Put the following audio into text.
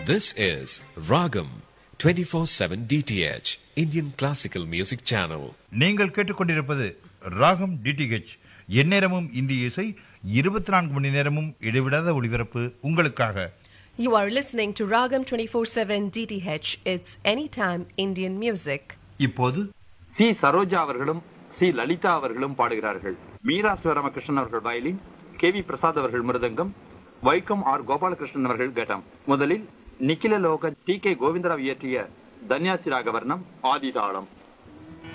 This is Ragam 24/7 DTH Indian Classical Music Channel. நீங்கள் கேட்டுக்கொண்டிருப்பது ராகம் டிடிஹெச் எந்நேரமும் இந்திய இசை இருபத்தி நான்கு மணி நேரமும் இடைவிடாத ஒளிபரப்பு உங்களுக்காக You are listening to Ragam 24/7 DTH. It's anytime Indian music. இப்போது சி சரோஜா அவர்களும் சி லலிதா அவர்களும் பாடுகிறார்கள் மீரா சிவராமகிருஷ்ணன் அவர்கள் வயலின் கே வி பிரசாத் அவர்கள் மிருதங்கம் வைக்கம் ஆர் கோபாலகிருஷ்ணன் அவர்கள் கட்டம் முதலில் நிக்கில லோக டி கே கோவிந்தராவ் இயற்றிய தன்யாசி ராகவர்ணம் ஆதிதாளம்